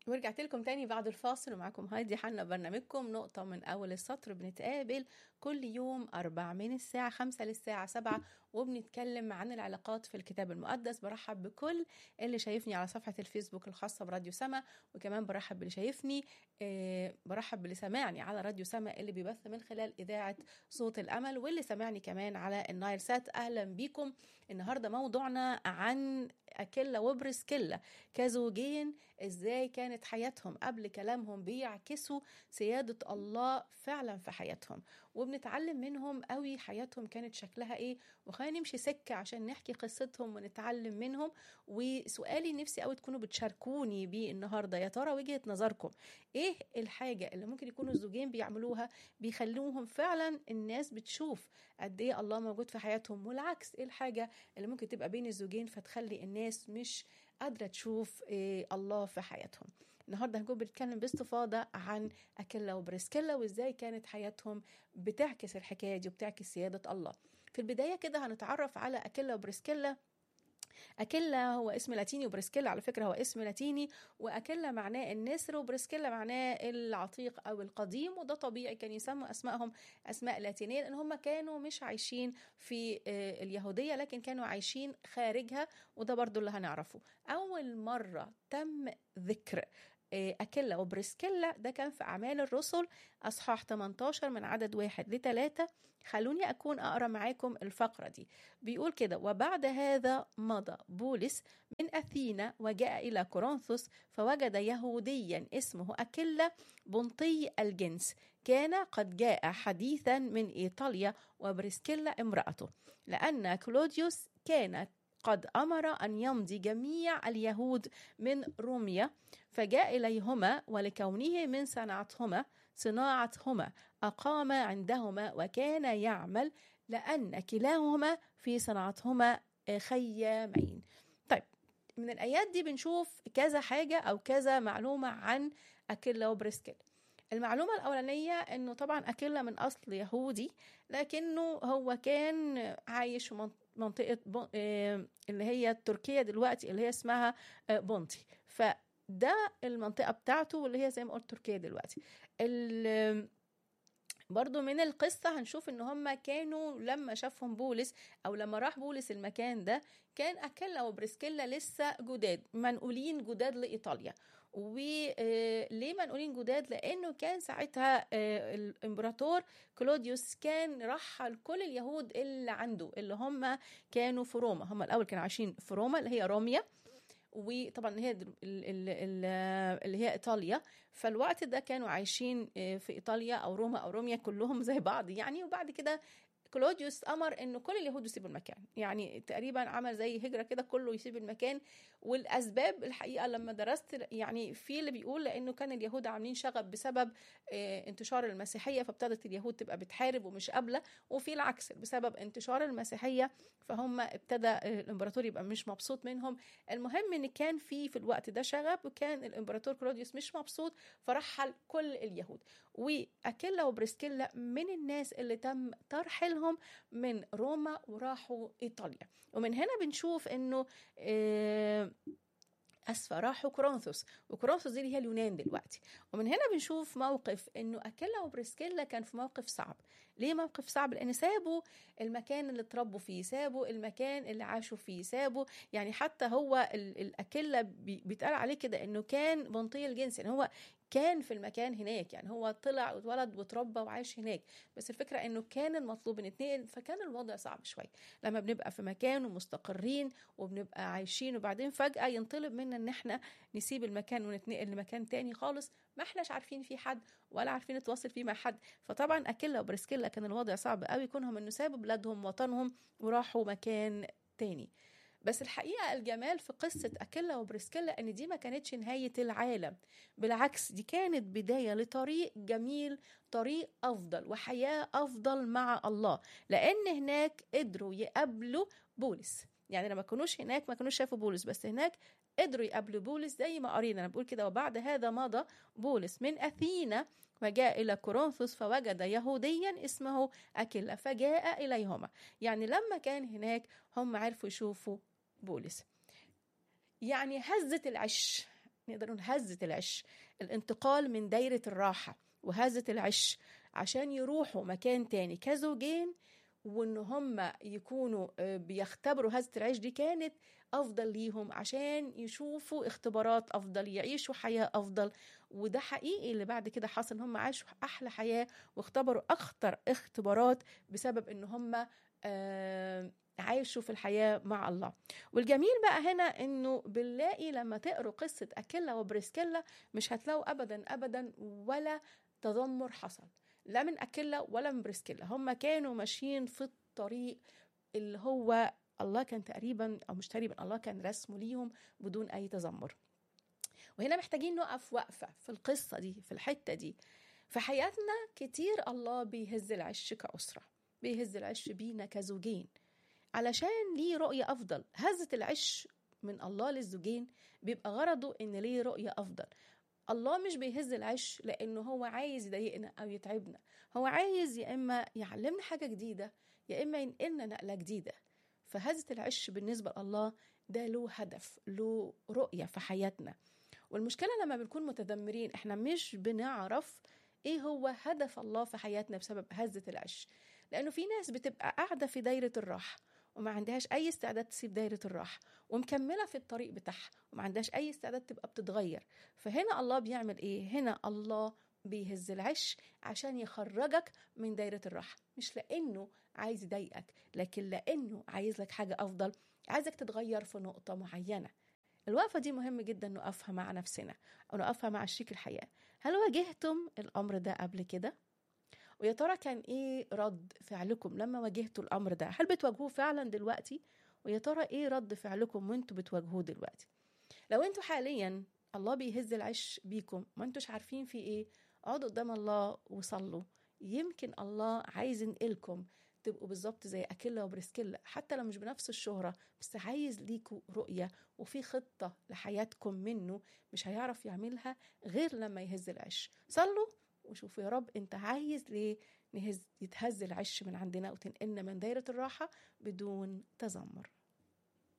ورجعت لكم تاني بعد الفاصل ومعاكم هايدي حنا برنامجكم نقطة من أول السطر بنتقابل كل يوم أربع من الساعة خمسة للساعة سبعة وبنتكلم عن العلاقات في الكتاب المقدس برحب بكل اللي شايفني على صفحة الفيسبوك الخاصة براديو سما وكمان برحب باللي شايفني آه برحب باللي سمعني على راديو سما اللي بيبث من خلال إذاعة صوت الأمل واللي سمعني كمان على النايل سات أهلا بيكم النهاردة موضوعنا عن أكيلا وبرسكيلا كزوجين إزاي كانت حياتهم قبل كلامهم بيعكسوا سيادة الله فعلا في حياتهم وبنتعلم منهم قوي حياتهم كانت شكلها إيه وخلينا نمشي سكة عشان نحكي قصتهم ونتعلم منهم وسؤالي نفسي قوي تكونوا بتشاركوني بيه النهاردة يا ترى وجهة نظركم إيه الحاجة اللي ممكن يكونوا الزوجين بيعملوها بيخلوهم فعلا الناس بتشوف قد إيه الله موجود في حياتهم والعكس إيه الحاجة اللي ممكن تبقى بين الزوجين فتخلي الناس مش قادرة تشوف إيه الله في حياتهم النهارده هنكون بنتكلم باستفاضه عن اكيلا وبريسكيلا وازاي كانت حياتهم بتعكس الحكايه دي وبتعكس سياده الله في البدايه كده هنتعرف على اكيلا وبريسكيلا أكيلا هو اسم لاتيني وبريسكيلا على فكرة هو اسم لاتيني وأكيلا معناه النسر وبريسكيلا معناه العتيق أو القديم وده طبيعي كان يسموا أسمائهم أسماء لاتينية لأن هم كانوا مش عايشين في اليهودية لكن كانوا عايشين خارجها وده برضو اللي هنعرفه أول مرة تم ذكر أكيلا وبريسكيلا ده كان في أعمال الرسل أصحاح 18 من عدد واحد لثلاثة خلوني أكون أقرأ معاكم الفقرة دي بيقول كده وبعد هذا مضى بولس من أثينا وجاء إلى كورنثوس فوجد يهوديا اسمه أكيلا بنطي الجنس كان قد جاء حديثا من إيطاليا وبريسكيلا امرأته لأن كلوديوس كان قد أمر أن يمضي جميع اليهود من روميا فجاء إليهما ولكونه من صناعتهما صناعتهما أقام عندهما وكان يعمل لأن كلاهما في صناعتهما خيامين طيب من الآيات دي بنشوف كذا حاجة أو كذا معلومة عن أكيلا وبريسكيلا المعلومة الأولانية إنه طبعا أكيلا من أصل يهودي لكنه هو كان عايش في منطقة اللي هي تركيا دلوقتي اللي هي اسمها بونتي فده المنطقة بتاعته واللي هي زي ما قلت تركيا دلوقتي برضو من القصة هنشوف ان هم كانوا لما شافهم بولس او لما راح بولس المكان ده كان اكيلا وبريسكيلا لسه جداد منقولين جداد لايطاليا وليه منقولين جداد لانه كان ساعتها الامبراطور كلوديوس كان رحل كل اليهود اللي عنده اللي هم كانوا في روما هم الاول كانوا عايشين في روما اللي هي روميا وطبعا هي اللي هي ايطاليا فالوقت ده كانوا عايشين في ايطاليا او روما او روميا كلهم زي بعض يعني وبعد كده كلوديوس امر انه كل اليهود يسيبوا المكان يعني تقريبا عمل زي هجره كده كله يسيب المكان والاسباب الحقيقه لما درست يعني في اللي بيقول لانه كان اليهود عاملين شغب بسبب انتشار المسيحيه فابتدت اليهود تبقى بتحارب ومش قابله وفي العكس بسبب انتشار المسيحيه فهم ابتدى الامبراطور يبقى مش مبسوط منهم المهم ان كان في في الوقت ده شغب وكان الامبراطور كلوديوس مش مبسوط فرحل كل اليهود واكيلا وبريسكيلا من الناس اللي تم ترحيلهم منهم من روما وراحوا ايطاليا ومن هنا بنشوف انه اسفه راحوا كورنثوس وكورنثوس دي اللي هي اليونان دلوقتي ومن هنا بنشوف موقف انه اكيلا وبريسكيلا كان في موقف صعب ليه موقف صعب لان سابوا المكان اللي اتربوا فيه سابوا المكان اللي عاشوا فيه سابوا يعني حتى هو الاكيلا بيتقال عليه كده انه كان بنطي الجنس يعني هو كان في المكان هناك يعني هو طلع واتولد واتربى وعاش هناك بس الفكرة انه كان المطلوب نتنقل فكان الوضع صعب شوية لما بنبقى في مكان ومستقرين وبنبقى عايشين وبعدين فجأة ينطلب منا ان احنا نسيب المكان ونتنقل لمكان تاني خالص ما احناش عارفين فيه حد ولا عارفين نتواصل فيه مع حد فطبعا اكيلا وبريسكيلا كان الوضع صعب قوي كونهم انه سابوا بلادهم وطنهم وراحوا مكان تاني بس الحقيقة الجمال في قصة أكيلا وبريسكيلا إن دي ما كانتش نهاية العالم بالعكس دي كانت بداية لطريق جميل طريق أفضل وحياة أفضل مع الله لأن هناك قدروا يقابلوا بولس يعني لما كانوش هناك ما كانوش شافوا بولس بس هناك قدروا يقابلوا بولس زي ما قرينا انا بقول كده وبعد هذا مضى بولس من اثينا وجاء الى كورنثوس فوجد يهوديا اسمه اكيلا فجاء اليهما يعني لما كان هناك هم عرفوا يشوفوا بولس يعني هزت العش نقدر نقول هزة العش الانتقال من دايرة الراحة وهزة العش عشان يروحوا مكان تاني كزوجين وان هم يكونوا بيختبروا هزة العيش دي كانت افضل ليهم عشان يشوفوا اختبارات افضل يعيشوا حياة افضل وده حقيقي اللي بعد كده حصل ان هم عاشوا احلى حياة واختبروا اخطر اختبارات بسبب ان هم آه عايشوا في الحياة مع الله والجميل بقى هنا انه بنلاقي لما تقروا قصة اكيلا وبريسكيلا مش هتلاقوا ابدا ابدا ولا تذمر حصل لا من اكيلا ولا من بريسكيلا هم كانوا ماشيين في الطريق اللي هو الله كان تقريبا او مش تقريبا الله كان رسمه ليهم بدون اي تذمر وهنا محتاجين نقف وقفه في القصه دي في الحته دي في حياتنا كتير الله بيهز العش كأسرة بيهز العش بينا كزوجين علشان ليه رؤية أفضل هزة العش من الله للزوجين بيبقى غرضه إن ليه رؤية أفضل الله مش بيهز العش لأنه هو عايز يضايقنا أو يتعبنا هو عايز يا إما يعلمنا حاجة جديدة يا إما ينقلنا نقلة جديدة فهزة العش بالنسبة لله ده له هدف له رؤية في حياتنا والمشكلة لما بنكون متذمرين احنا مش بنعرف ايه هو هدف الله في حياتنا بسبب هزة العش لأنه في ناس بتبقى قاعدة في دايرة الراحة وما عندهاش أي استعداد تسيب دايرة الراحة ومكملة في الطريق بتاعها وما عندهاش أي استعداد تبقى بتتغير فهنا الله بيعمل إيه؟ هنا الله بيهز العش عشان يخرجك من دايرة الراحة مش لأنه عايز يضايقك لكن لأنه عايز لك حاجة أفضل عايزك تتغير في نقطة معينة الوقفة دي مهم جدا نقفها مع نفسنا أو نقفها مع شريك الحياة هل واجهتم الأمر ده قبل كده؟ ويا ترى كان ايه رد فعلكم لما واجهتوا الامر ده هل بتواجهوه فعلا دلوقتي ويا ترى ايه رد فعلكم وانتوا بتواجهوه دلوقتي لو انتوا حاليا الله بيهز العش بيكم ما انتوش عارفين في ايه اقعدوا قدام الله وصلوا يمكن الله عايز ينقلكم تبقوا بالظبط زي اكيلا وبريسكيلا حتى لو مش بنفس الشهرة بس عايز ليكوا رؤية وفي خطة لحياتكم منه مش هيعرف يعملها غير لما يهز العش صلوا وشوفوا يا رب انت عايز ليه نهز يتهز العش من عندنا وتنقلنا من دايرة الراحة بدون تذمر